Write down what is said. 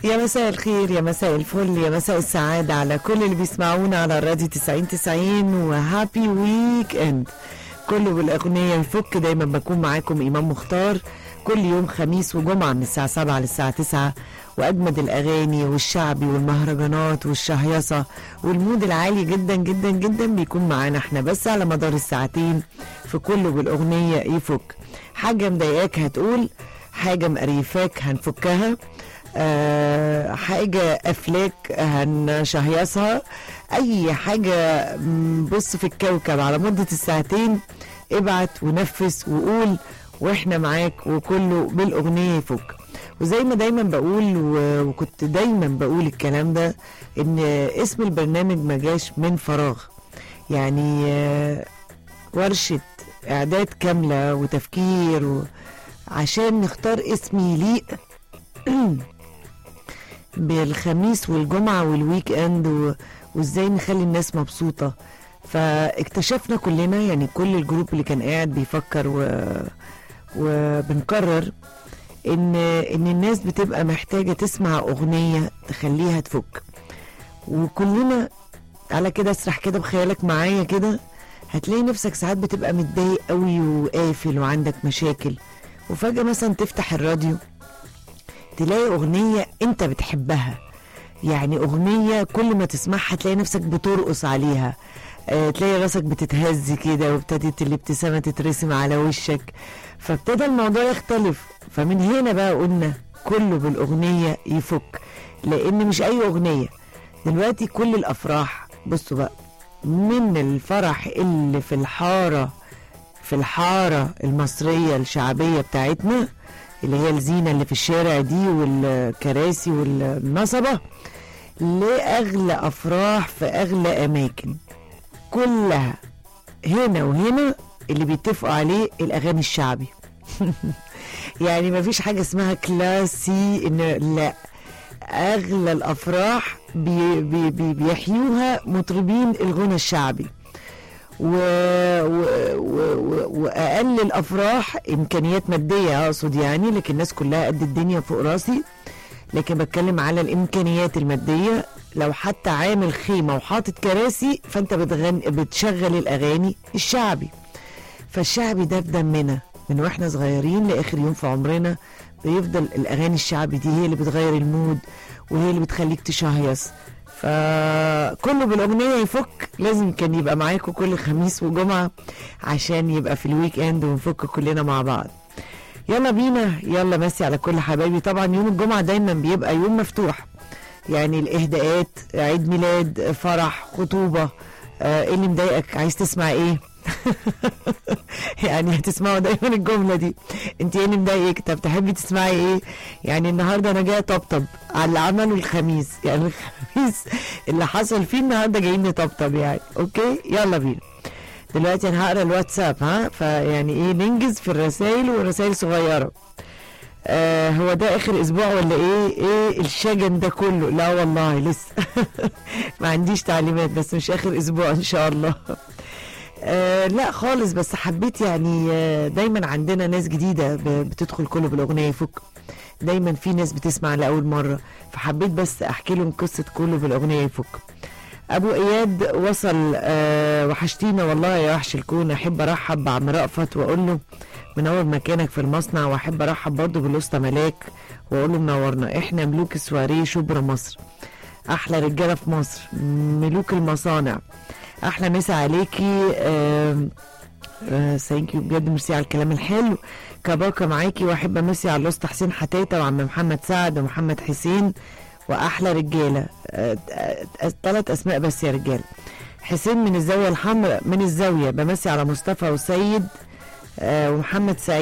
يا مساء الخير يا مساء الفل يا مساء السعادة على كل اللي بيسمعونا على الراديو 90 90 وهابي ويك اند كله بالأغنية يفك دايما بكون معاكم إمام مختار كل يوم خميس وجمعة من الساعة 7 للساعة 9 وأجمد الأغاني والشعبي والمهرجانات والشهيصة والمود العالي جدا جدا جدا بيكون معانا احنا بس على مدار الساعتين في كله بالأغنية يفك حاجة مضايقاك هتقول حاجة مقريفاك هنفكها أه حاجة أفلاك هنشهيصها أي حاجة م، بص في الكوكب على مدة الساعتين ابعت ونفس وقول واحنا معاك وكله بالأغنية يفك وزي ما دايما بقول و- وكنت دايما بقول الكلام ده ان اسم البرنامج ما جاش من فراغ يعني آه، ورشة اعداد كاملة وتفكير و... عشان نختار اسم يليق بالخميس والجمعة والويك اند و... وازاي نخلي الناس مبسوطة فاكتشفنا كلنا يعني كل الجروب اللي كان قاعد بيفكر و... وبنقرر ان ان الناس بتبقى محتاجة تسمع اغنية تخليها تفك وكلنا على كده اسرح كده بخيالك معايا كده هتلاقي نفسك ساعات بتبقى متضايق قوي وقافل وعندك مشاكل وفجأة مثلا تفتح الراديو تلاقي أغنية أنت بتحبها يعني أغنية كل ما تسمعها تلاقي نفسك بترقص عليها آه، تلاقي راسك بتتهز كده وابتدت الابتسامة تترسم على وشك فابتدى الموضوع يختلف فمن هنا بقى قلنا كله بالأغنية يفك لأن مش أي أغنية دلوقتي كل الأفراح بصوا بقى من الفرح اللي في الحارة في الحارة المصرية الشعبية بتاعتنا اللي هي الزينة اللي في الشارع دي والكراسي والنصبة لأغلى أفراح في أغلى أماكن كلها هنا وهنا اللي بيتفقوا عليه الأغاني الشعبي يعني ما فيش حاجة اسمها كلاسي إن لا أغلى الأفراح بي بي بي بيحيوها مطربين الغنى الشعبي و... و... و... و... واقل الافراح امكانيات ماديه اقصد يعني لكن الناس كلها قد الدنيا فوق راسي لكن بتكلم على الامكانيات الماديه لو حتى عامل خيمه وحاطط كراسي فانت بتغني بتشغل الاغاني الشعبي فالشعبي ده في دمنا من واحنا صغيرين لاخر يوم في عمرنا بيفضل الاغاني الشعبي دي هي اللي بتغير المود وهي اللي بتخليك تشهيص فكله بالاغنيه يفك لازم كان يبقى معاكم كل خميس وجمعه عشان يبقى في الويك اند ونفك كلنا مع بعض يلا بينا يلا مسي على كل حبايبي طبعا يوم الجمعه دايما بيبقى يوم مفتوح يعني الاهداءات عيد ميلاد فرح خطوبه آه، ايه اللي مضايقك عايز تسمع ايه يعني هتسمعوا دايما الجمله دي انت ايه اللي مضايقك طب تحبي تسمعي ايه يعني النهارده انا جايه طبطب على اللي عمله الخميس يعني الخميس اللي حصل فيه النهارده جايين نطبطب يعني اوكي يلا بينا دلوقتي انا هقرا الواتساب ها فيعني ايه ننجز في الرسائل والرسائل صغيره آه هو ده اخر اسبوع ولا ايه ايه الشجن ده كله لا والله لسه ما عنديش تعليمات بس مش اخر اسبوع ان شاء الله آه لا خالص بس حبيت يعني آه دايما عندنا ناس جديدة ب- بتدخل كله بالأغنية يفك دايما في ناس بتسمع لأول مرة فحبيت بس أحكي لهم قصة كله بالأغنية يفك أبو إياد وصل آه وحشتينا والله يا وحش الكون أحب أرحب بعم رأفت وأقول له منور مكانك في المصنع وأحب أرحب برضه بالأسطى ملاك وأقول له منورنا إحنا ملوك السواريه شبرا مصر أحلى رجالة في مصر ملوك المصانع احلى مسا عليكي ثانك يو بجد ميرسي على الكلام الحلو كباكا معاكي واحب امسي على الاسطى حسين حتيته وعم محمد سعد ومحمد حسين واحلى رجاله ثلاث اسماء بس يا رجاله حسين من الزاويه الحمراء من الزاويه بمسي على مصطفى وسيد آه، ومحمد سعيد